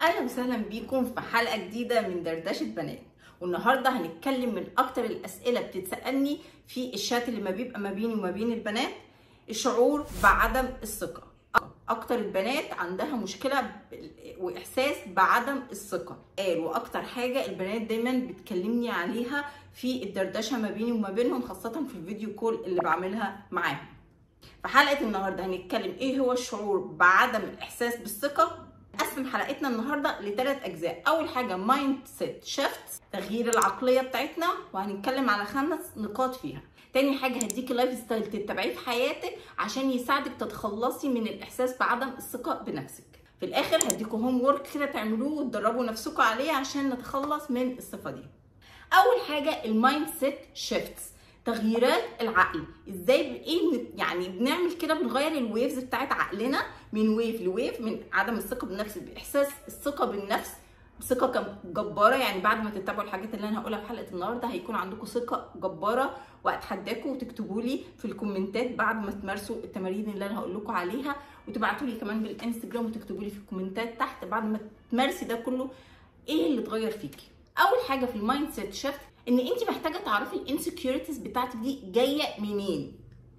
اهلا وسهلا بيكم في حلقه جديده من دردشه بنات والنهارده هنتكلم من اكتر الاسئله بتتسالني في الشات اللي ما بيبقى ما بيني وما بين البنات الشعور بعدم الثقه اكتر البنات عندها مشكله ب- واحساس بعدم الثقه قال واكتر حاجه البنات دايما بتكلمني عليها في الدردشه ما بيني وما بينهم خاصه في الفيديو كول اللي بعملها معاهم في حلقه النهارده هنتكلم ايه هو الشعور بعدم الاحساس بالثقه نقسم حلقتنا النهارده لثلاث اجزاء اول حاجه مايند سيت شيفت تغيير العقليه بتاعتنا وهنتكلم على خمس نقاط فيها تاني حاجه هديكي لايف ستايل تتبعيه في حياتك عشان يساعدك تتخلصي من الاحساس بعدم الثقه بنفسك في الاخر هديكم هوم ورك كده تعملوه وتدربوا نفسكم عليه عشان نتخلص من الصفه دي اول حاجه المايند سيت شيفتس تغييرات العقل ازاي ب- ايه بن- يعني بنعمل كده بنغير الويفز بتاعت عقلنا من ويف لويف من عدم الثقه بالنفس باحساس الثقه بالنفس ثقه كم- جباره يعني بعد ما تتابعوا الحاجات اللي انا هقولها في حلقه النهارده هيكون عندكم ثقه جباره واتحداكم وتكتبوا لي في الكومنتات بعد ما تمارسوا التمارين اللي انا هقول لكم عليها وتبعتوا لي كمان بالانستجرام وتكتبوا لي في الكومنتات تحت بعد ما تمارسي ده كله ايه اللي اتغير فيكي اول حاجه في المايند سيت شيفت ان انت محتاجه تعرفي الانسكيورتيز بتاعتك دي جايه منين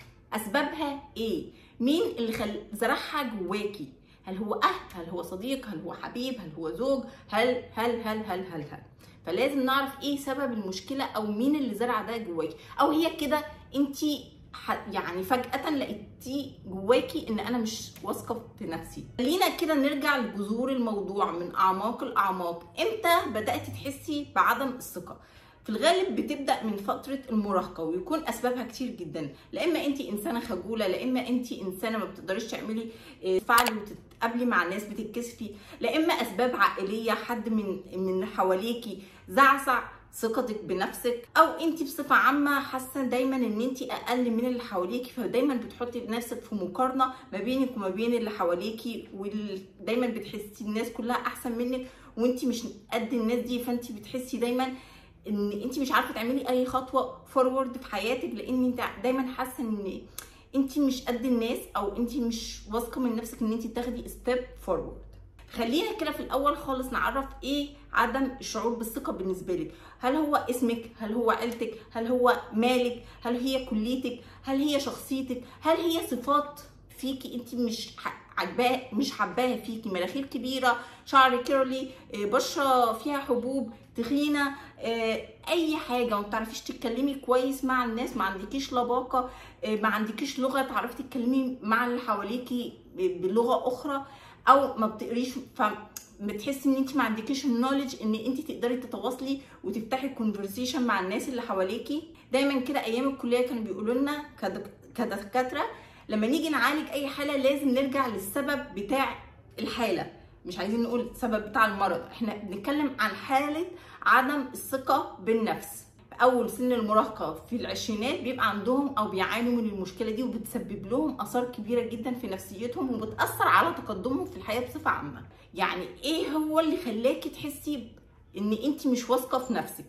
اسبابها ايه مين اللي خل... زرعها جواكي هل هو اهل هل هو صديق هل هو حبيب هل هو زوج هل هل هل هل هل, هل. فلازم نعرف ايه سبب المشكله او مين اللي زرع ده جواكي او هي كده انت ح- يعني فجأة لقيتي جواكي ان انا مش واثقة في نفسي خلينا كده نرجع لجذور الموضوع من اعماق الاعماق امتى بدأتي تحسي بعدم الثقة في الغالب بتبدا من فتره المراهقه ويكون اسبابها كتير جدا لا اما انت انسانه خجوله لا اما انت انسانه ما بتقدريش تعملي آه، تفاعلي وتتقابلي مع الناس بتتكسفي لا اما اسباب عائليه حد من من حواليكي زعزع ثقتك بنفسك او انت بصفه عامه حاسه دايما ان انت اقل من اللي حواليكي فدايما بتحطي نفسك في مقارنه ما بينك وما بين اللي حواليكي ودايما بتحسي الناس كلها احسن منك وانت مش قد الناس دي فانت بتحسي دايما ان انت مش عارفه تعملي اي خطوه فورورد في حياتك لان انت دايما حاسه ان انت مش قد الناس او انت مش واثقه من نفسك ان انت تاخدي ستيب فورورد خلينا كده في الاول خالص نعرف ايه عدم الشعور بالثقه بالنسبه لك هل هو اسمك هل هو عيلتك هل هو مالك هل هي كليتك هل هي شخصيتك هل هي صفات فيكي انت مش ح- عاجباه مش حباها فيكي مناخير كبيره شعر كيرلي آه، بشره فيها حبوب تخينه آه، اي حاجه ما بتعرفيش تتكلمي كويس مع الناس ما عندكيش لباقه آه، ما عندكيش لغه تعرفي تتكلمي مع اللي حواليكي ب- بلغه اخرى او ما بتقريش ف بتحسي ان انت ما عندكيش النولج ان انت تقدري تتواصلي وتفتحي كونفرسيشن مع الناس اللي حواليكي دايما كده ايام الكليه كانوا بيقولوا لنا كدك- كدكاتره لما نيجي نعالج اي حاله لازم نرجع للسبب بتاع الحاله مش عايزين نقول السبب بتاع المرض احنا بنتكلم عن حاله عدم الثقه بالنفس في اول سن المراهقه في العشرينات بيبقى عندهم او بيعانوا من المشكله دي وبتسبب لهم اثار كبيره جدا في نفسيتهم وبتاثر على تقدمهم في الحياه بصفه عامه يعني ايه هو اللي خلاكي تحسي ان انت مش واثقه في نفسك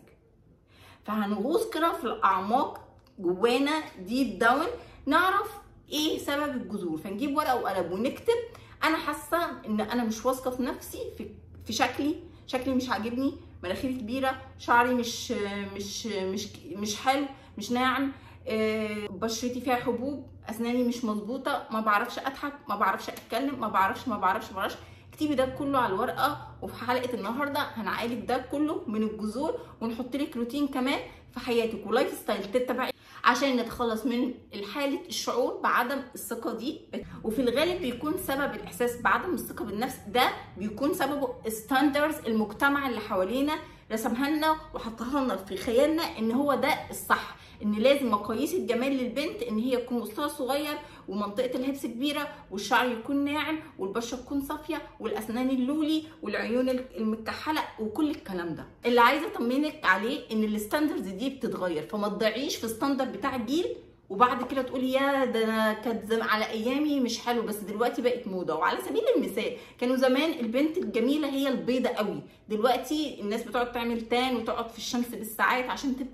فهنغوص كده في الاعماق جوانا ديب داون نعرف ايه سبب الجذور فنجيب ورقه وقلم ونكتب انا حاسه ان انا مش واثقه في نفسي في, في شكلي شكلي مش عاجبني مناخيري كبيره شعري مش مش مش مش حلو مش ناعم آه، بشرتي فيها حبوب اسناني مش مظبوطه ما بعرفش اضحك ما بعرفش اتكلم ما بعرفش ما بعرفش ما بعرفش اكتبي ده كله على الورقه وفي حلقه النهارده هنعالج ده كله من الجذور ونحط لك روتين كمان في حياتك ولايف ستايل تتبعي عشان نتخلص من حالة الشعور بعدم الثقة دي وفي الغالب بيكون سبب الإحساس بعدم الثقة بالنفس ده بيكون سببه ستاندرز المجتمع اللي حوالينا رسمها لنا وحطها لنا في خيالنا ان هو ده الصح ان لازم مقاييس الجمال للبنت ان هي تكون وسطها صغير ومنطقه الهبس كبيره والشعر يكون ناعم والبشره تكون صافيه والاسنان اللولي والعيون المكحله وكل الكلام ده اللي عايزه اطمنك عليه ان الستاندرز دي بتتغير فما تضيعيش في الستاندر بتاع الجيل وبعد كده تقولي يا ده انا كانت زم- على ايامي مش حلو بس دلوقتي بقت موضه وعلى سبيل المثال كانوا زمان البنت الجميله هي البيضه قوي دلوقتي الناس بتقعد تعمل تان وتقعد في الشمس بالساعات عشان تبقى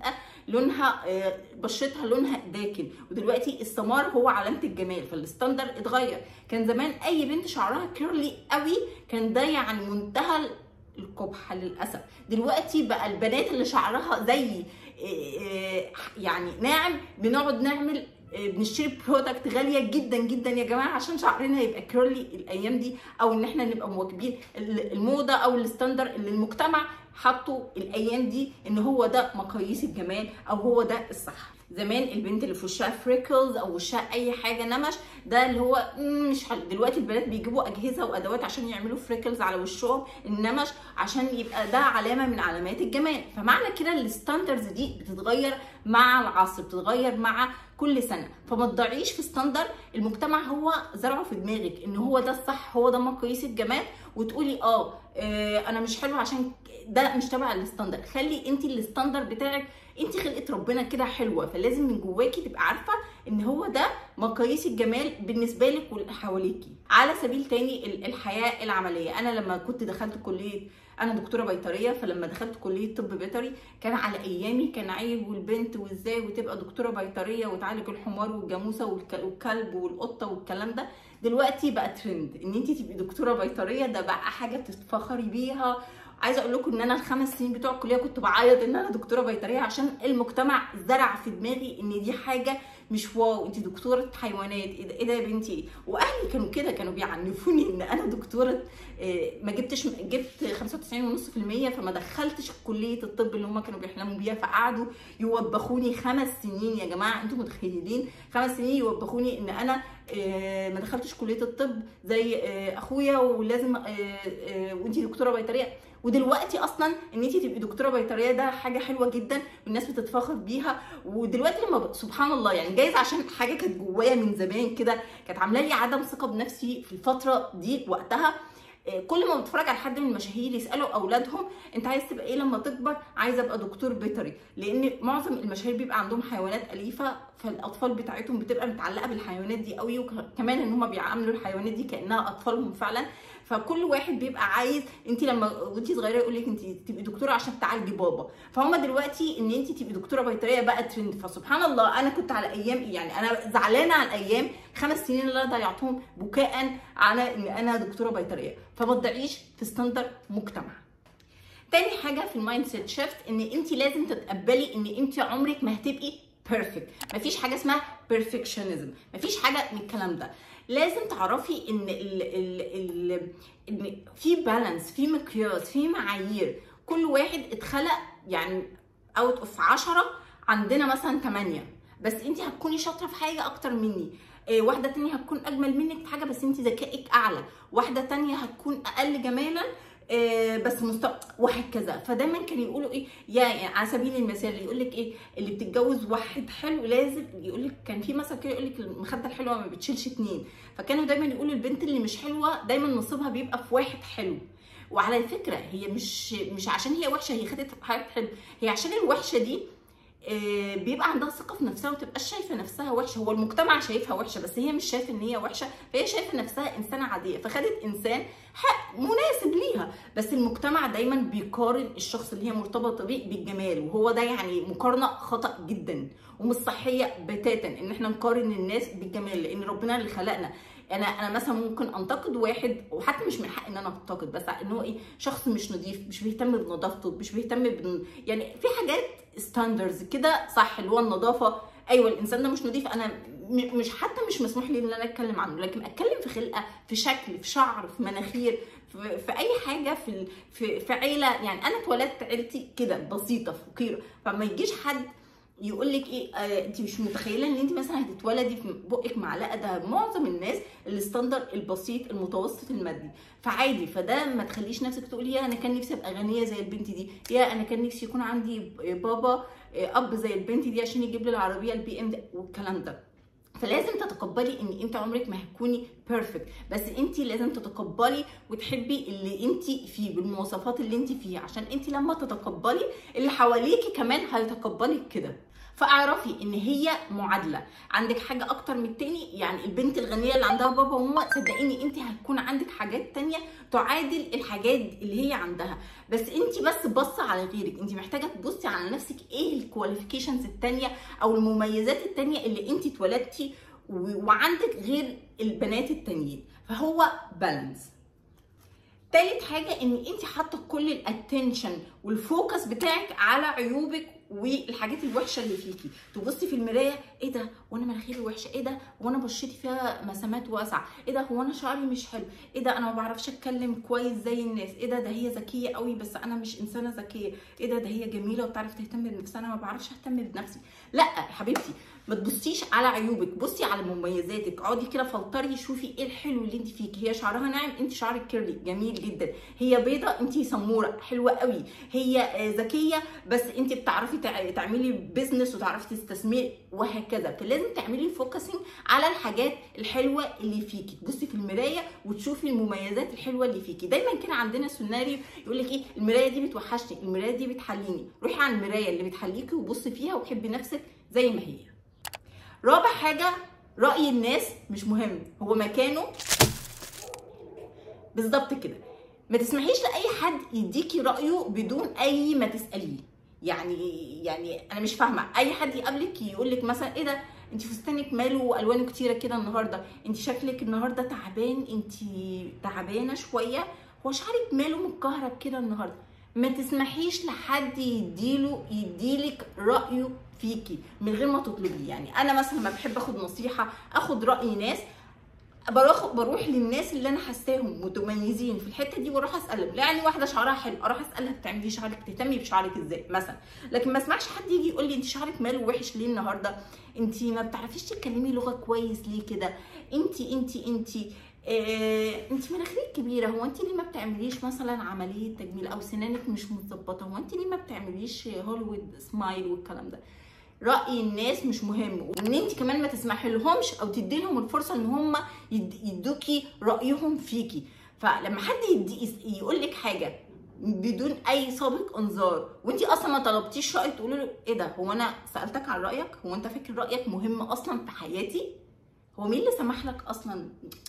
لونها آه، بشرتها لونها داكن ودلوقتي السمار هو علامه الجمال فالستاندر اتغير كان زمان اي بنت شعرها كيرلي قوي كان ده يعني منتهى القبح للاسف دلوقتي بقى البنات اللي شعرها زي آه، آه، يعني ناعم بنقعد نعمل آه، بنشتري برودكت غاليه جدا جدا يا جماعه عشان شعرنا يبقى كيرلي الايام دي او ان احنا نبقى مواكبين ال- الموضه او الستاندر اللي المجتمع حطه الايام دي ان هو ده مقاييس الجمال او هو ده الصح زمان البنت اللي في وشها فريكلز او وشها اي حاجه نمش ده اللي هو مم، مش حلو دلوقتي البنات بيجيبوا اجهزه وادوات عشان يعملوا فريكلز على وشهم النمش عشان يبقى ده علامه من علامات الجمال فمعنى كده الستاندرز دي بتتغير مع العصر بتتغير مع كل سنه فما تضيعيش في ستاندر المجتمع هو زرعه في دماغك ان هو ده الصح هو ده مقاييس الجمال وتقولي اه آه، انا مش حلو عشان ده مش تبع الستاندر خلي انت الستاندر بتاعك انت خلقه ربنا كده حلوه فلازم من جواكي تبقى عارفه ان هو ده مقاييس الجمال بالنسبه لك واللي حواليكي على سبيل تاني ال- الحياه العمليه انا لما كنت دخلت كليه انا دكتوره بيطريه فلما دخلت كليه طب بيطري كان على ايامي كان عيب والبنت وازاي وتبقى دكتوره بيطريه وتعالج الحمار والجاموسه والك- والكلب والقطه والكلام ده دلوقتي بقى ترند ان انت تبقي دكتوره بيطريه ده بقى حاجه بتتفخري بيها عايزه اقول لكم ان انا الخمس سنين بتوع الكليه كنت بعيط ان انا دكتوره بيطريه عشان المجتمع زرع في دماغي ان دي حاجه مش واو انت دكتوره حيوانات ايه ده, إيه ده يا بنتي واهلي كانوا كده كانوا بيعنفوني ان انا دكتوره آه، ما جبتش جبت 95.5% فما دخلتش كليه الطب اللي هم كانوا بيحلموا بيها فقعدوا يوبخوني خمس سنين يا جماعه انتوا متخيلين خمس سنين يوبخوني ان انا آه، ما دخلتش كليه الطب زي آه، اخويا ولازم وانت دكتوره بيطريه ودلوقتي اصلا ان انت تبقي دكتوره بيطريه ده حاجه حلوه جدا والناس بتتفاخر بيها ودلوقتي لما ب... سبحان الله يعني جايز عشان حاجه كانت جوايا من زمان كده كانت عامله لي عدم ثقه بنفسي في الفتره دي وقتها آه، كل ما بتفرج على حد من المشاهير يسالوا اولادهم انت عايز تبقى ايه لما تكبر عايزه ابقى دكتور بيطري لان معظم المشاهير بيبقى عندهم حيوانات اليفه فالاطفال بتاعتهم بتبقى متعلقه بالحيوانات دي قوي وكمان ان هم بيعاملوا الحيوانات دي كانها اطفالهم فعلا فكل واحد بيبقى عايز انت لما وانت صغيره يقول لك انت تبقي دكتوره عشان تعالجي بابا فهم دلوقتي ان انت تبقي دكتوره بيطريه بقى ترند فسبحان الله انا كنت على ايام يعني انا زعلانه على الايام خمس سنين اللي انا ضيعتهم بكاء على ان انا دكتوره بيطريه فما تضيعيش في ستاندر مجتمع تاني حاجه في المايند سيت شيفت ان انت لازم تتقبلي ان انت عمرك ما هتبقي بيرفكت مفيش حاجه اسمها بيرفكشنزم مفيش حاجه من الكلام ده لازم تعرفي ان ال ال ال ان في بالانس في مقياس في معايير كل واحد اتخلق يعني اوت اوف 10 عندنا مثلا 8 بس انت هتكوني شاطره في حاجه اكتر مني إيه واحده تانية هتكون اجمل منك في حاجه بس انت ذكائك اعلى واحده تانية هتكون اقل جمالا آه، بس مستوى وهكذا فدايما كانوا يقولوا ايه يا يعني على سبيل المثال يقول لك ايه اللي بتتجوز واحد حلو لازم يقول لك كان في مثل كده يقول لك المخده الحلوه ما بتشيلش اتنين فكانوا دايما يقولوا البنت اللي مش حلوه دايما نصيبها بيبقى في واحد حلو وعلى فكره هي مش مش عشان هي وحشه هي خدت حاجات حلوه هي عشان الوحشه دي آه، بيبقى عندها ثقه في نفسها وتبقاش شايفه نفسها وحشه هو المجتمع شايفها وحشه بس هي مش شايفه ان هي وحشه فهي شايفه نفسها انسانه عاديه فخدت انسان حق مناسب ليها بس المجتمع دايما بيقارن الشخص اللي هي مرتبطه بيه بالجمال وهو ده يعني مقارنه خطا جدا ومش صحيه بتاتا ان احنا نقارن الناس بالجمال لان ربنا اللي خلقنا انا انا مثلا ممكن انتقد واحد وحتى مش من حق ان انا انتقد بس ان هو ايه شخص مش نظيف مش بيهتم بنظافته مش بيهتم بن... يعني في حاجات ستاندرز كده صح اللي هو النظافه ايوه الانسان ده مش نظيف انا م- مش حتى مش مسموح لي ان انا اتكلم عنه لكن اتكلم في خلقه في شكل في شعر في مناخير في, في اي حاجه في ال- في, في عيله يعني انا اتولدت عيلتي كده بسيطه فقيره فما يجيش حد يقول لك ايه آه انت مش متخيله ان انت مثلا هتتولدي في بقك معلقه ده معظم الناس الستاندر البسيط المتوسط المادي فعادي فده ما تخليش نفسك تقولي يا انا كان نفسي ابقى غنيه زي البنت دي يا انا كان نفسي يكون عندي بابا آه، اب زي البنت دي عشان يجيب لي العربيه البي ام والكلام ده فلازم تتقبلي ان انت عمرك ما هتكوني بيرفكت بس انت لازم تتقبلي وتحبي اللي انت فيه بالمواصفات اللي انت فيها عشان انت لما تتقبلي اللي حواليكي كمان هيتقبلك كده فاعرفي ان هي معادله عندك حاجه اكتر من التاني يعني البنت الغنيه اللي عندها بابا وماما صدقيني انت هتكون عندك حاجات تانية تعادل الحاجات اللي هي عندها بس انت بس باصه على غيرك انت محتاجه تبصي على نفسك ايه الكواليفيكيشنز التانية او المميزات التانية اللي انت اتولدتي وعندك غير البنات التانيين فهو بالانس تالت حاجة ان انت حاطة كل الاتنشن والفوكس بتاعك على عيوبك والحاجات الوحشه اللي فيكي تبصي في المرايه ايه ده وانا مناخيري وحشه ايه ده وانا بشرتي فيها مسامات واسعه ايه ده هو انا شعري مش حلو ايه ده انا ما بعرفش اتكلم كويس زي الناس ايه ده ده هي ذكيه قوي بس انا مش انسانه ذكيه ايه ده ده هي جميله وبتعرف تهتم بنفسها انا ما بعرفش اهتم بنفسي لا يا حبيبتي ما تبصيش على عيوبك بصي على مميزاتك اقعدي كده فلتري شوفي ايه الحلو اللي انت فيكي هي شعرها ناعم انت شعرك كيرلي جميل جدا هي بيضه انت سموره حلوه قوي هي ذكيه بس انت بتعرفي تعملي بيزنس وتعرفي تستثمري وهكذا فلازم تعملي فوكسنج على الحاجات الحلوه اللي فيكي تبصي في المرايه وتشوفي المميزات الحلوه اللي فيكي دايما كده عندنا سيناريو يقول لك ايه المرايه دي بتوحشني المرايه دي بتحليني روحي على المرايه اللي بتحليكي وبصي فيها وحبي نفسك زي ما هي رابع حاجه راي الناس مش مهم هو مكانه بالظبط كده ما تسمحيش لاي حد يديكي رايه بدون اي ما تساليه يعني يعني انا مش فاهمه اي حد يقابلك يقول لك مثلا ايه ده انت فستانك ماله الوانه كتيره كده النهارده انت شكلك النهارده تعبان انت تعبانه شويه هو شعرك ماله متكهرب كده النهارده ما تسمحيش لحد يديله يديلك رايه فيكي من غير ما تطلبي يعني انا مثلا لما بحب اخد نصيحه اخد راي ناس بروح بروح للناس اللي انا حاساهم متميزين في الحته دي واروح اسالهم يعني واحده شعرها حلو اروح اسالها بتعملي شعرك بتهتمي بشعرك ازاي مثلا لكن ما اسمعش حد يجي يقول لي انت شعرك ماله وحش ليه النهارده انت ما بتعرفيش تتكلمي لغه كويس ليه كده انت انت انت آه، انت مناخيرك كبيره هو انت ليه ما بتعمليش مثلا عمليه تجميل او سنانك مش متظبطه هو انت ليه ما بتعمليش هوليوود سمايل والكلام ده راي الناس مش مهم وان انت كمان ما تسمحي لهمش او تدي لهم الفرصه ان هم يدوكي رايهم فيكي فلما حد يدي يقول لك حاجه بدون اي سابق انذار وانت اصلا ما طلبتيش راي تقولي له ايه ده هو انا سالتك عن رايك هو انت فاكر رايك مهم اصلا في حياتي هو مين اللي سمح لك اصلا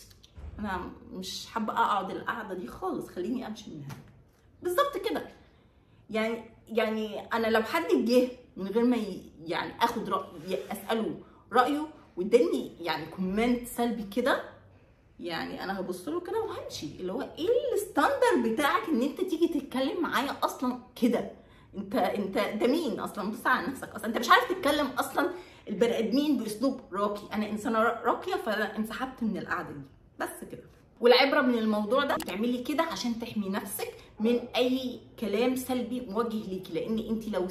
انا مش حابه اقعد القعده دي خالص خليني امشي منها بالظبط كده يعني يعني انا لو حد جه من غير ما يعني اخد راي اساله رايه واداني يعني كومنت سلبي كده يعني انا هبص له كده وهمشي اللي هو ايه الستاندر بتاعك ان انت تيجي تتكلم معايا اصلا كده انت انت انت مين اصلا بص على نفسك اصلا انت مش عارف تتكلم اصلا البني ادمين باسلوب راقي انا انسانه راقيه فانا انسحبت من القعده دي بس كده والعبره من الموضوع ده تعملي كده عشان تحمي نفسك من اي كلام سلبي موجه ليكي لان انت لو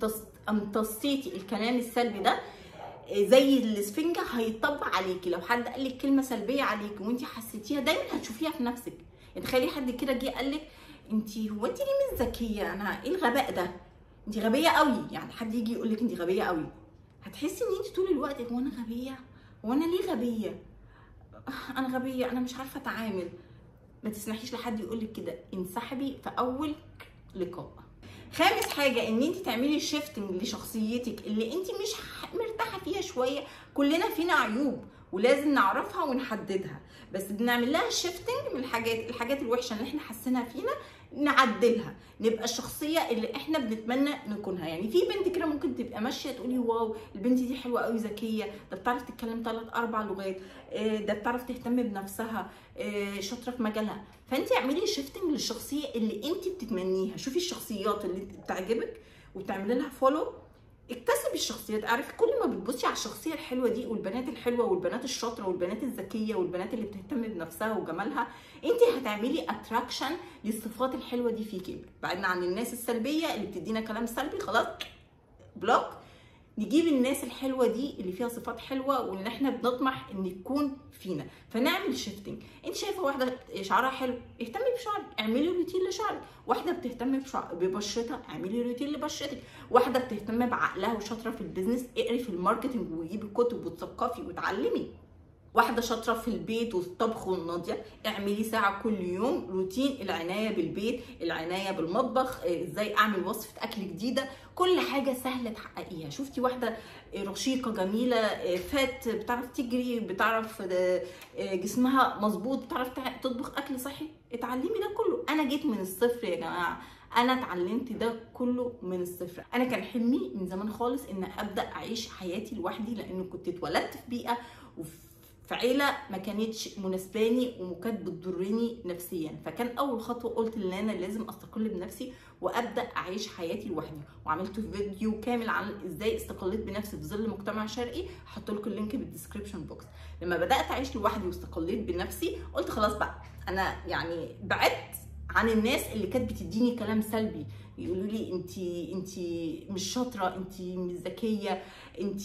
امتصيتي الكلام السلبي ده زي الاسفنجة هيطبق عليكي لو حد قال لك كلمه سلبيه عليكي وانت حسيتيها دايما هتشوفيها في نفسك يعني تخيلي حد كده جه قال لك انت هو انت ليه مش ذكيه انا ايه الغباء ده انت غبيه قوي يعني حد يجي يقول لك انت غبيه قوي هتحسي ان انت طول الوقت هو انا غبيه هو انا ليه غبيه انا غبيه انا مش عارفه اتعامل ما تسمحيش لحد يقول لك كده انسحبي في اول لقاء خامس حاجه ان انت تعملي شيفتنج لشخصيتك اللي انت مش مرتاحه فيها شويه كلنا فينا عيوب ولازم نعرفها ونحددها بس بنعمل لها شيفتنج من الحاجات الحاجات الوحشه اللي احنا حاسينها فينا نعدلها نبقى الشخصيه اللي احنا بنتمنى نكونها يعني في بنت كده ممكن تبقى ماشيه تقولي واو البنت دي حلوه قوي ذكيه ده بتعرف تتكلم ثلاث اربع لغات آه، ده بتعرف تهتم بنفسها آه، شاطره في مجالها فانت اعملي شيفتنج للشخصيه اللي انت بتتمنيها شوفي الشخصيات اللي بتعجبك وتعملي لها فولو اكتسبي الشخصيات اعرفي كل ما بتبصي على الشخصيه الحلوه دي والبنات الحلوه والبنات الشاطره والبنات الذكيه والبنات اللي بتهتم بنفسها وجمالها انت هتعملي اتراكشن للصفات الحلوه دي فيكي بعدنا عن الناس السلبيه اللي بتدينا كلام سلبي خلاص بلوك نجيب الناس الحلوه دي اللي فيها صفات حلوه وان احنا بنطمح ان يكون فينا فنعمل شيفتنج انت شايفه واحده شعرها حلو اهتمي بشعرك اعملي روتين لشعرك واحده بتهتم بشعر ببشرتها اعملي روتين لبشرتك واحده بتهتم بعقلها وشاطره في البيزنس اقري في الماركتنج وجيبي كتب وتثقفي وتعلمي واحدة شاطرة في البيت والطبخ والناضية اعملي ساعة كل يوم روتين العناية بالبيت العناية بالمطبخ آه، ازاي اعمل وصفة اكل جديدة كل حاجة سهلة تحققيها شفتي واحدة آه، رشيقة جميلة آه، فات بتعرف تجري بتعرف آه، آه، جسمها مظبوط بتعرف تع- تطبخ اكل صحي اتعلمي ده كله انا جيت من الصفر يا جماعة انا اتعلمت ده كله من الصفر انا كان حلمي من زمان خالص ان ابدا اعيش حياتي لوحدي لان كنت اتولدت في بيئه وفي في عيله ما كانتش مناسباني وكانت بتضرني نفسيا فكان اول خطوه قلت ان انا لازم استقل بنفسي وابدا اعيش حياتي لوحدي وعملت فيديو كامل عن ازاي استقليت بنفسي في ظل مجتمع شرقي هحط لكم اللينك بالديسكربشن بوكس لما بدات اعيش لوحدي واستقليت بنفسي قلت خلاص بقى انا يعني بعدت عن الناس اللي كانت بتديني كلام سلبي يقولوا لي انت انت مش شاطره انت مش ذكيه انت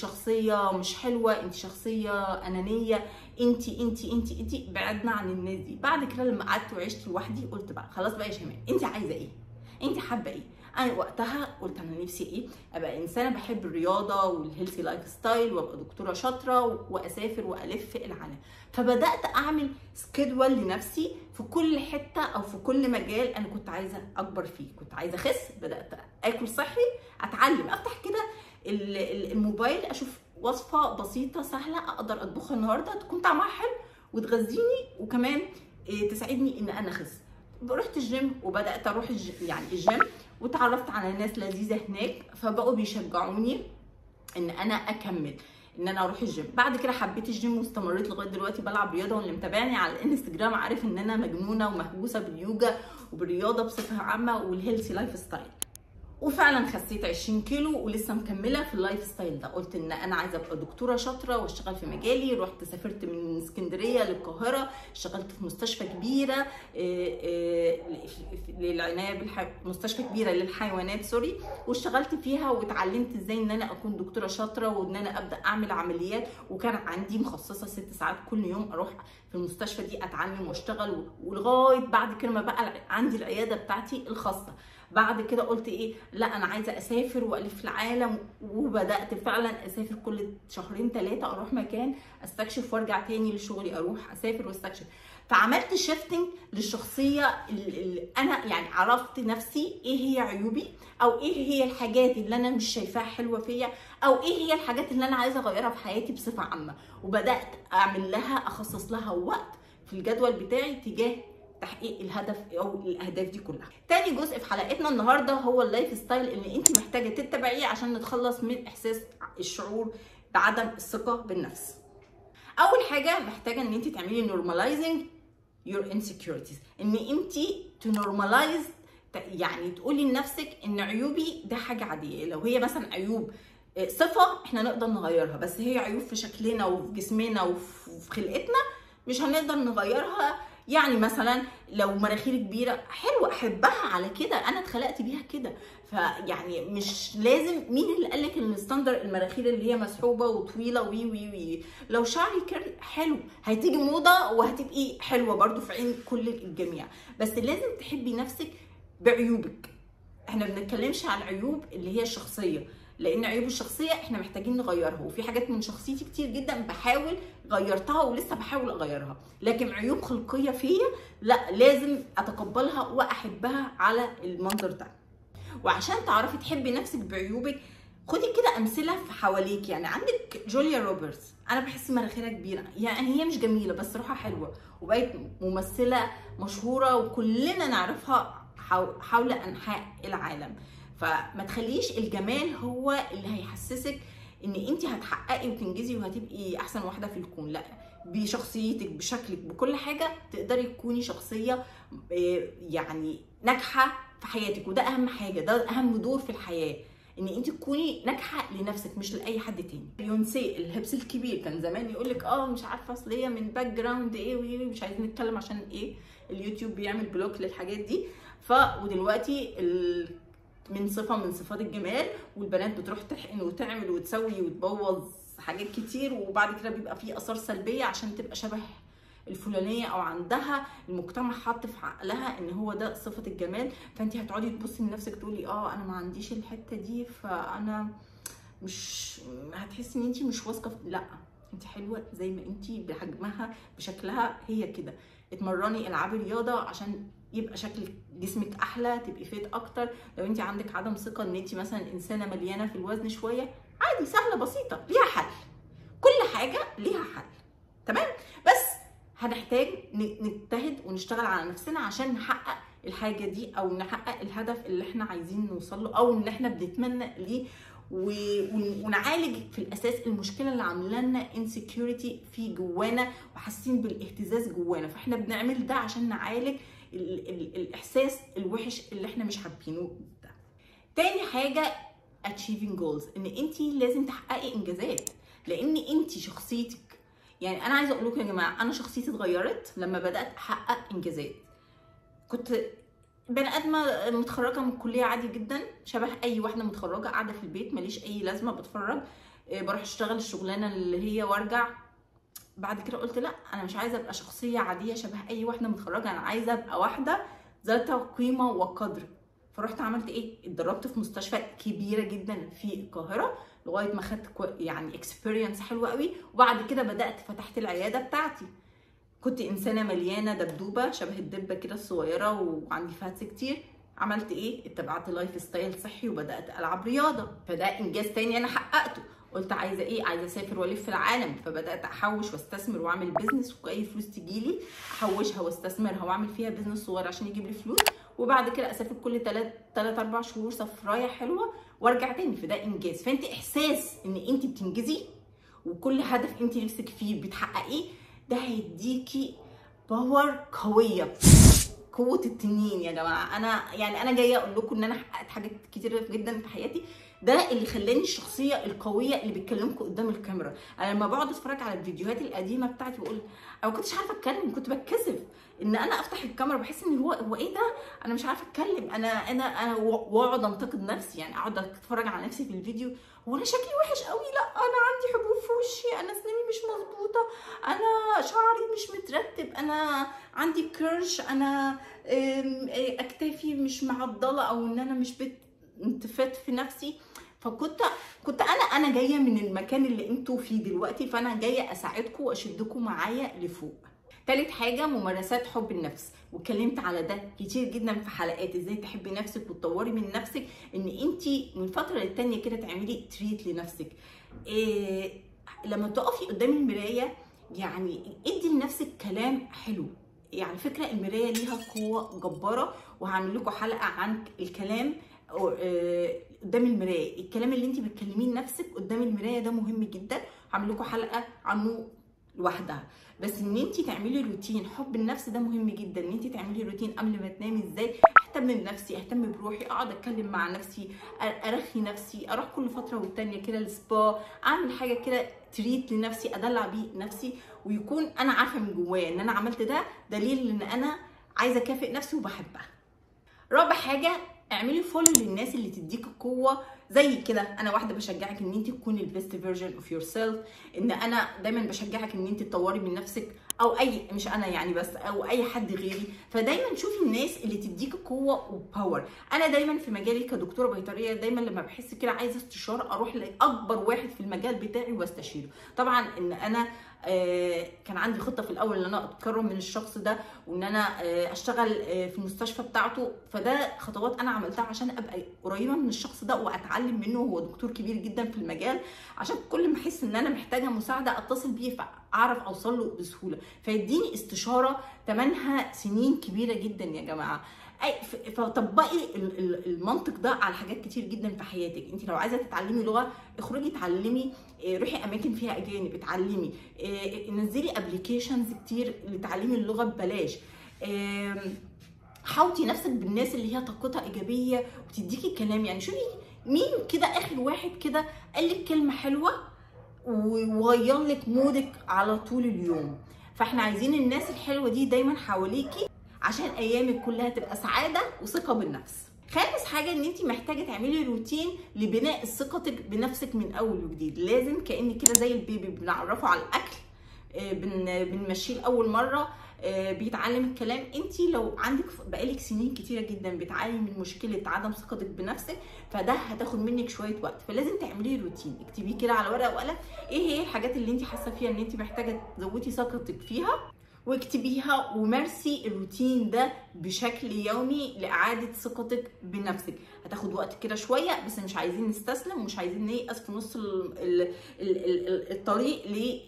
شخصيه مش حلوه انت شخصيه انانيه انت انت انت انت بعدنا عن الناس دي بعد كده لما قعدت وعشت لوحدي قلت بقى خلاص بقى يا شيماء انت عايزه ايه انت حابه ايه انا وقتها قلت انا نفسي ايه ابقى انسانه بحب الرياضه والهيلثي لايف ستايل وابقى دكتوره شاطره واسافر والف العالم فبدات اعمل سكيدول لنفسي في كل حته او في كل مجال انا كنت عايزه اكبر فيه كنت عايزه اخس بدات اكل صحي اتعلم افتح كده ال- ال- الموبايل اشوف وصفه بسيطه سهله اقدر اطبخها النهارده تكون طعمها حلو وتغذيني وكمان إيه، تساعدني ان انا اخس رحت الجيم وبدات اروح الج... يعني الجيم وتعرفت على ناس لذيذه هناك فبقوا بيشجعوني ان انا اكمل ان انا اروح الجيم بعد كده حبيت الجيم واستمريت لغايه دلوقتي بلعب رياضه واللي متابعني على الانستجرام عارف ان انا مجنونه ومهووسه باليوجا وبالرياضه بصفه عامه والهيلثي لايف ستايل وفعلا خسيت 20 كيلو ولسه مكمله في اللايف ستايل ده قلت ان انا عايزه ابقى دكتوره شاطره واشتغل في مجالي رحت سافرت من اسكندريه للقاهره اشتغلت في مستشفى كبيره إيه، إيه، للعنايه بالح... مستشفى كبيره للحيوانات سوري واشتغلت فيها واتعلمت ازاي ان انا اكون دكتوره شاطره وان انا ابدا اعمل عمليات وكان عندي مخصصه ست ساعات كل يوم اروح في المستشفى دي اتعلم واشتغل ولغايه بعد كده ما بقى عندي العياده بتاعتي الخاصه بعد كده قلت ايه لا انا عايزه اسافر والف العالم وبدات فعلا اسافر كل شهرين ثلاثه اروح مكان استكشف وارجع تاني لشغلي اروح اسافر واستكشف فعملت شيفتنج للشخصيه اللي انا يعني عرفت نفسي ايه هي عيوبي او ايه هي الحاجات اللي انا مش شايفاها حلوه فيا او ايه هي الحاجات اللي انا عايزه اغيرها في حياتي بصفه عامه وبدات اعمل لها اخصص لها وقت في الجدول بتاعي تجاه تحقيق الهدف او الاهداف دي كلها تاني جزء في حلقتنا النهارده هو اللايف ستايل اللي انت محتاجه تتبعيه عشان نتخلص من احساس الشعور بعدم الثقه بالنفس اول حاجه محتاجه ان انت تعملي نورماليزنج يور انسكيورتيز ان انت تنورماليز يعني تقولي لنفسك ان عيوبي ده حاجه عاديه لو هي مثلا عيوب آه، صفه احنا نقدر نغيرها بس هي عيوب في شكلنا وفي جسمنا وفي وفي خلقتنا مش هنقدر نغيرها يعني مثلا لو مناخيري كبيره حلوه احبها على كده انا اتخلقت بيها كده فيعني مش لازم مين اللي قال لك ان الستاندر المناخير اللي هي مسحوبه وطويله وي وي وي لو شعري كيرلي حلو هتيجي موضه وهتبقي حلوه برضو في عين كل الجميع بس لازم تحبي نفسك بعيوبك احنا ما بنتكلمش عن العيوب اللي هي الشخصيه لان عيوب الشخصيه احنا محتاجين نغيرها وفي حاجات من شخصيتي كتير جدا بحاول غيرتها ولسه بحاول اغيرها لكن عيوب خلقيه فيا لا لازم اتقبلها واحبها على المنظر ده وعشان تعرفي تحبي نفسك بعيوبك خدي كده امثله في حواليك يعني عندك جوليا روبرتس انا بحس مناخيرها كبيره يعني هي مش جميله بس روحها حلوه وبقت ممثله مشهوره وكلنا نعرفها حو- حول انحاء العالم فما تخليش الجمال هو اللي هيحسسك ان انت هتحققي وتنجزي وهتبقي احسن واحده في الكون لا بشخصيتك بشكلك بكل حاجه تقدري تكوني شخصيه آه، يعني ناجحه في حياتك وده اهم حاجه ده اهم دور في الحياه ان انت تكوني ناجحه لنفسك مش لاي حد تاني بيونسي الهبس الكبير كان زمان يقول لك اه مش عارفه اصل هي من باك جراوند ايه وايه مش عايزين نتكلم عشان ايه اليوتيوب بيعمل بلوك للحاجات دي ف ودلوقتي ال... من صفه من صفات الجمال والبنات بتروح تحقن وتعمل وتسوي وتبوظ حاجات كتير وبعد كده بيبقى فيه اثار سلبيه عشان تبقى شبه الفلانيه او عندها المجتمع حط في عقلها ان هو ده صفه الجمال فانت هتقعدي تبصي لنفسك تقولي اه انا ما عنديش الحته دي فانا مش هتحسي ان انت مش واثقه في- لا انت حلوه زي ما انت بحجمها بشكلها هي كده اتمرني العبي رياضه عشان يبقى شكل جسمك احلى تبقي فيت اكتر لو انت عندك عدم ثقه ان انت مثلا انسانه مليانه في الوزن شويه عادي سهله بسيطه ليها حل كل حاجه ليها حل تمام بس هنحتاج نجتهد ونشتغل على نفسنا عشان نحقق الحاجه دي او نحقق الهدف اللي احنا عايزين نوصل له او ان احنا بنتمنى ليه ونعالج في الاساس المشكله اللي عامله لنا انسكيورتي في جوانا وحاسين بالاهتزاز جوانا فاحنا بنعمل ده عشان نعالج ال ال الاحساس الوحش اللي احنا مش حابينه ده تاني حاجه achieving goals ان انت لازم تحققي انجازات لان انت شخصيتك يعني انا عايزه اقول لكم يا جماعه انا شخصيتي اتغيرت لما بدات احقق انجازات كنت بني ادمه متخرجه من الكليه عادي جدا شبه اي واحده متخرجه قاعده في البيت ماليش اي لازمه بتفرج بروح اشتغل الشغلانه اللي هي وارجع بعد كده قلت لا انا مش عايزه ابقى شخصيه عاديه شبه اي واحده متخرجه انا عايزه ابقى واحده ذات قيمه وقدر فرحت عملت ايه اتدربت في مستشفى كبيره جدا في القاهره لغايه ما خدت يعني اكسبيرينس حلوه قوي وبعد كده بدات فتحت العياده بتاعتي كنت انسانه مليانه دبدوبه شبه الدبه كده الصغيره وعندي فاتس كتير عملت ايه اتبعت لايف ستايل صحي وبدات العب رياضه فده انجاز تاني انا حققته قلت عايزه ايه عايزه اسافر والف العالم فبدات احوش واستثمر واعمل بيزنس واي فلوس تجيلي احوشها واستثمرها واعمل فيها بيزنس صغير عشان يجيب لي فلوس وبعد كده اسافر كل 3 3 4 شهور سفرايه حلوه وارجع تاني فده انجاز فانت احساس ان انت بتنجزي وكل هدف انت نفسك فيه بتحققيه ده هيديكي باور قويه قوه التنين يا جماعه انا يعني انا جايه اقول لكم ان انا حققت حاجات كتيره جدا في حياتي ده اللي خلاني الشخصيه القويه اللي بتكلمكم قدام الكاميرا انا لما بقعد اتفرج على الفيديوهات القديمه بتاعتي بقول انا ما كنتش عارفه اتكلم كنت بتكسف ان انا افتح الكاميرا بحس ان هو هو ايه ده انا مش عارفه اتكلم انا انا انا واقعد انتقد نفسي يعني اقعد اتفرج على نفسي في الفيديو هو انا شكلي وحش قوي لا انا عندي حبوب في وشي انا اسناني مش مظبوطه انا شعري مش مترتب انا عندي كرش انا اكتافي مش معضله او ان انا مش بتنتفت في نفسي فكنت كنت انا انا جايه من المكان اللي انتوا فيه دلوقتي فانا جايه اساعدكم واشدكم معايا لفوق تالت حاجه ممارسات حب النفس واتكلمت على ده كتير جدا في حلقات ازاي تحبي نفسك وتطوري من نفسك ان انت من فتره للتانيه كده تعملي تريت لنفسك إيه لما تقفي قدام المرايه يعني ادي لنفسك كلام حلو يعني فكره المرايه ليها قوه جباره وهعمل لكم حلقه عن الكلام قدام المرايه الكلام اللي انت بتكلميه لنفسك قدام المرايه ده مهم جدا هعمل لكم حلقه عنه لوحدها بس ان انت تعملي روتين حب النفس ده مهم جدا ان انت تعملي روتين قبل ما تنامي ازاي اهتم بنفسي اهتم بروحي اقعد اتكلم مع نفسي ارخي نفسي اروح كل فتره والتانيه كده السبا اعمل حاجه كده تريت لنفسي ادلع بيه نفسي ويكون انا عارفه من جوايا ان انا عملت ده دليل ان انا عايزه اكافئ نفسي وبحبها رابع حاجه اعملي فولو للناس اللي تديك قوه زي كده انا واحده بشجعك ان انت تكوني البيست فيرجن اوف يور سيلف ان انا دايما بشجعك ان انت تطوري من نفسك او اي مش انا يعني بس او اي حد غيري فدايما شوفي الناس اللي تديك قوه وباور انا دايما في مجالي كدكتوره بيطريه دايما لما بحس كده عايزه استشاره اروح لاكبر واحد في المجال بتاعي واستشيره طبعا ان انا آه كان عندي خطه في الاول ان انا اتكرم من الشخص ده وان انا آه اشتغل آه في المستشفى بتاعته فده خطوات انا عملتها عشان ابقى قريبه من الشخص ده واتعلم منه هو دكتور كبير جدا في المجال عشان كل ما احس ان انا محتاجه مساعده اتصل بيه فاعرف اوصل له بسهوله فيديني استشاره ثمنها سنين كبيره جدا يا جماعه اي فطبقي المنطق ده على حاجات كتير جدا في حياتك انت لو عايزه تتعلمي لغه اخرجي اتعلمي روحي اماكن فيها اجانب اتعلمي نزلي ابلكيشنز كتير لتعليم اللغه ببلاش حاوطي نفسك بالناس اللي هي طاقتها ايجابيه وتديكي كلام يعني شوفي مين كده اخر واحد كده قال لك كلمه حلوه وغير لك مودك على طول اليوم فاحنا عايزين الناس الحلوه دي دايما حواليكي عشان ايامك كلها تبقى سعاده وثقه بالنفس خامس حاجه ان انت محتاجه تعملي روتين لبناء ثقتك بنفسك من اول وجديد لازم كانك كده زي البيبي بنعرفه على الاكل بن بنمشيه لاول مره آه، بيتعلم الكلام انت لو عندك بقالك سنين كتيره جدا بتعاني من مشكله عدم ثقتك بنفسك فده هتاخد منك شويه وقت فلازم تعملي روتين اكتبيه كده على ورقه وقلم ايه هي الحاجات اللي انت حاسه فيها ان انت محتاجه تزودي ثقتك فيها واكتبيها ومارسي الروتين ده بشكل يومي لاعاده ثقتك بنفسك هتاخد وقت كده شويه بس مش عايزين نستسلم ومش عايزين نيأس في نص ال ال ال ال الطريق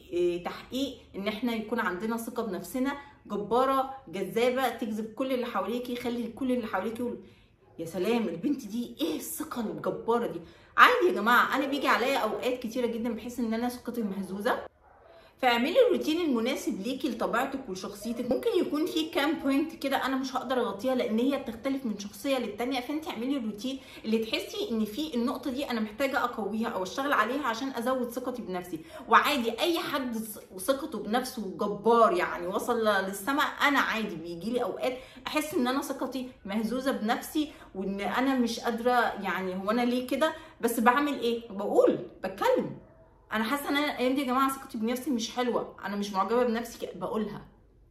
لتحقيق ان احنا يكون عندنا ثقه بنفسنا جباره جذابه تجذب كل اللي حواليكي يخلي كل اللي حواليكي يقول يا سلام البنت دي ايه الثقه الجباره دي عادي يا جماعه انا بيجي عليا اوقات كتيره جدا بحس ان انا ثقتي مهزوزه فاعملي الروتين المناسب ليكي لطبيعتك وشخصيتك ممكن يكون في كام بوينت كده انا مش هقدر اغطيها لان هي بتختلف من شخصيه للتانيه فانت اعملي الروتين اللي تحسي ان في النقطه دي انا محتاجه اقويها او اشتغل عليها عشان ازود ثقتي بنفسي وعادي اي حد ثقته بنفسه جبار يعني وصل للسماء انا عادي بيجي لي اوقات احس ان انا ثقتي مهزوزه بنفسي وان انا مش قادره يعني هو انا ليه كده بس بعمل ايه بقول بتكلم انا حاسه ان انا الايام دي يا جماعه ثقتي بنفسي مش حلوه انا مش معجبه بنفسي بقولها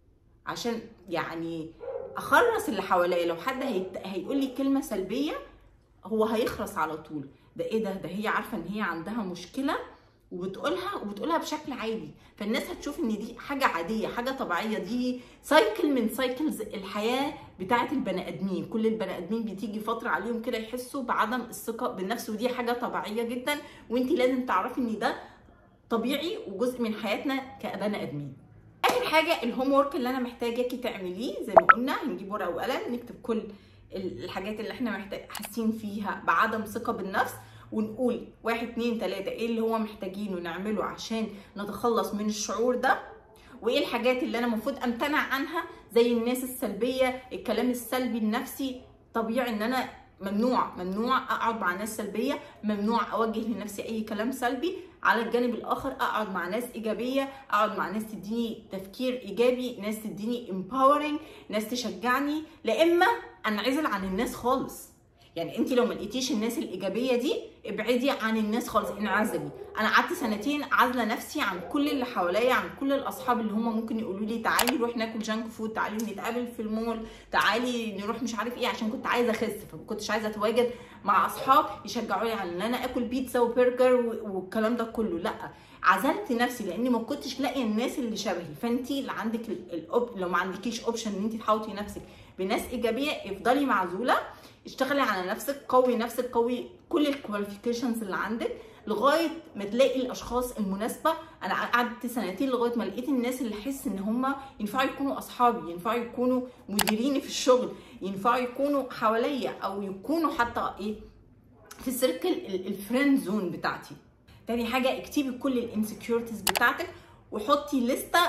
عشان يعني اخرس اللي حواليا لو حد هيت... هيقول لي كلمه سلبيه هو هيخرس على طول ده ايه ده ده هي عارفه ان هي عندها مشكله وبتقولها وبتقولها بشكل عادي فالناس هتشوف ان دي حاجه عاديه حاجه طبيعيه دي سايكل من سايكلز الحياه بتاعه البني ادمين كل البني ادمين بتيجي فتره عليهم كده يحسوا بعدم الثقه بالنفس ودي حاجه طبيعيه جدا وانت لازم تعرفي ان ده طبيعي وجزء من حياتنا كبني ادمين اخر حاجه الهوم ورك اللي انا محتاجاكي تعمليه زي ما قلنا هنجيب ورقه وقلم نكتب كل الحاجات اللي احنا محتاج حاسين فيها بعدم ثقه بالنفس ونقول واحد اتنين تلاته ايه اللي هو محتاجينه نعمله عشان نتخلص من الشعور ده وايه الحاجات اللي انا المفروض امتنع عنها زي الناس السلبيه الكلام السلبي النفسي طبيعي ان انا ممنوع ممنوع اقعد مع ناس سلبيه ممنوع اوجه لنفسي اي كلام سلبي على الجانب الاخر اقعد مع ناس ايجابيه اقعد مع ناس تديني تفكير ايجابي ناس تديني empowering ناس تشجعني لا اما انعزل عن الناس خالص يعني انت لو ما لقيتيش الناس الايجابيه دي ابعدي عن الناس خالص انعزلي انا قعدت سنتين عازله نفسي عن كل اللي حواليا عن كل الاصحاب اللي هم ممكن يقولوا لي تعالي نروح ناكل جانك فود تعالي نتقابل في المول تعالي نروح مش عارف ايه عشان كنت عايزه اخس فما كنتش عايزه اتواجد مع اصحاب يشجعوني على ان انا اكل بيتزا وبرجر والكلام ده كله لا عزلت نفسي لاني ما كنتش لاقيه الناس اللي شبهي فانت اللي عندك الأوب... لو ما عندكيش اوبشن ان انت تحاوطي نفسك بناس ايجابيه افضلي معزوله اشتغلي على نفسك قوي نفسك قوي كل الكواليفيكيشنز اللي عندك لغايه ما تلاقي الاشخاص المناسبه انا قعدت سنتين لغايه ما لقيت الناس اللي احس ان هم ينفعوا يكونوا اصحابي ينفعوا يكونوا مديريني في الشغل ينفعوا يكونوا حواليا او يكونوا حتى ايه في السيركل الفريند زون بتاعتي تاني حاجه اكتبي كل الانسكيورتيز بتاعتك وحطي لسته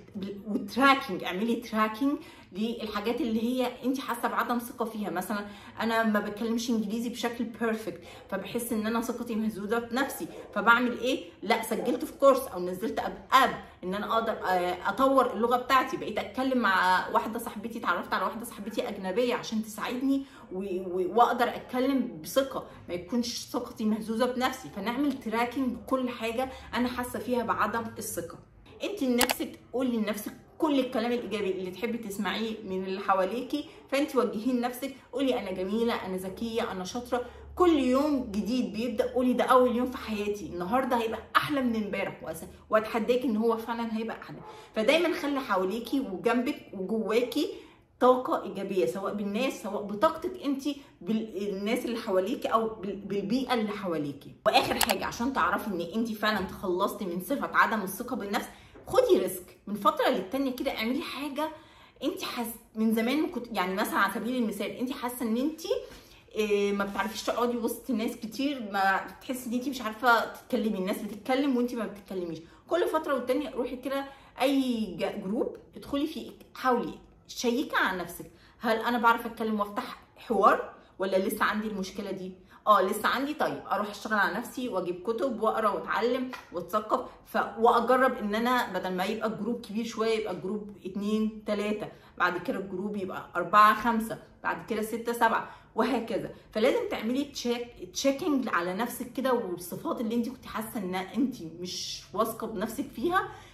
وتراكنج اعملي تراكنج للحاجات اللي هي انت حاسه بعدم ثقه فيها مثلا انا ما بتكلمش انجليزي بشكل بيرفكت فبحس ان انا ثقتي مهزوزه بنفسي فبعمل ايه لا سجلت في كورس او نزلت اب اب ان انا اقدر اطور اللغه بتاعتي بقيت اتكلم مع واحده صاحبتي اتعرفت على واحده صاحبتي اجنبيه عشان تساعدني واقدر اتكلم بثقه ما يكونش ثقتي مهزوزه بنفسي فنعمل تراكنج بكل حاجه انا حاسه فيها بعدم الثقه انت لنفسك قولي لنفسك كل الكلام الايجابي اللي تحبي تسمعيه من اللي حواليكي فانت وجهيه لنفسك قولي انا جميله انا ذكيه انا شاطره كل يوم جديد بيبدا قولي ده اول يوم في حياتي النهارده هيبقى احلى من امبارح واتحداكي ان هو فعلا هيبقى احلى فدايما خلي حواليكي وجنبك وجواكي طاقة إيجابية سواء بالناس سواء بطاقتك أنت بالناس اللي حواليكي أو بالبيئة اللي حواليكي وآخر حاجة عشان تعرفي إن أنت فعلا تخلصتي من صفة عدم الثقة بالنفس خدي ريسك من فتره للتانيه كده اعملي حاجه انت حس من زمان كنت يعني مثلا على سبيل المثال انت حاسه ان انت إيه ما بتعرفيش تقعدي وسط ناس كتير ما بتحسي ان انت مش عارفه تتكلمي الناس بتتكلم وانت ما بتتكلميش كل فتره والتانيه روحي كده اي جروب ادخلي فيه حاولي شيكي على نفسك هل انا بعرف اتكلم وافتح حوار ولا لسه عندي المشكله دي اه لسه عندي طيب اروح اشتغل على نفسي واجيب كتب واقرا واتعلم واتثقف ف... واجرب ان انا بدل ما يبقى الجروب كبير شويه يبقى الجروب اتنين تلاته بعد كده الجروب يبقى اربعه خمسه بعد كده سته سبعه وهكذا فلازم تعملي تشيك تشيكنج على نفسك كده والصفات اللي انت كنت حاسه ان انت مش واثقه بنفسك فيها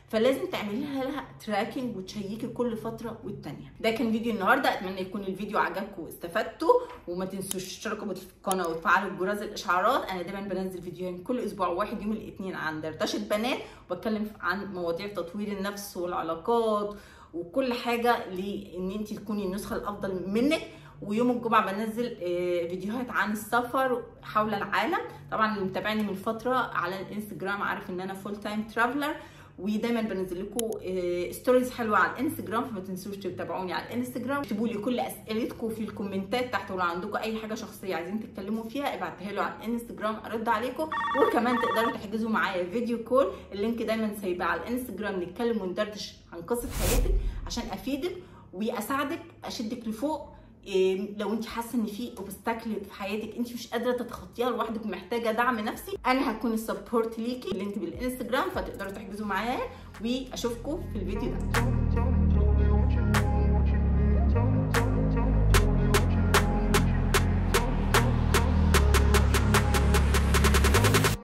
فلازم تعملي لها تراكنج وتشيكي كل فتره والتانيه ده كان فيديو النهارده اتمنى يكون الفيديو عجبكم واستفدتوا وما تنسوش تشتركوا في القناه وتفعلوا جرس الاشعارات انا دايما بنزل فيديوهين كل اسبوع واحد يوم الاثنين عن دردشه بنات وبتكلم عن مواضيع تطوير النفس والعلاقات وكل حاجه لان انت تكوني النسخه الافضل منك ويوم الجمعه بنزل فيديوهات عن السفر حول العالم طبعا اللي متابعني من فتره على الانستجرام عارف ان انا فول تايم ترافلر ودايما بنزل لكم ستوريز حلوه على الانستجرام فما تنسوش تتابعوني على الانستجرام اكتبوا لي كل اسئلتكم في الكومنتات تحت ولو عندكم اي حاجه شخصيه عايزين تتكلموا فيها ابعتها له على الانستجرام ارد عليكم وكمان تقدروا تحجزوا معايا فيديو كول اللينك دايما سايباه على الانستجرام نتكلم وندردش عن قصه حياتك عشان افيدك واساعدك اشدك لفوق إيه لو انت حاسه ان في اوبستاكل في حياتك انت مش قادره تتخطيها لوحدك ومحتاجه دعم نفسي انا هكون السبورت ليكي اللينك بالانستجرام فتقدروا تحجزوا معايا واشوفكم في الفيديو ده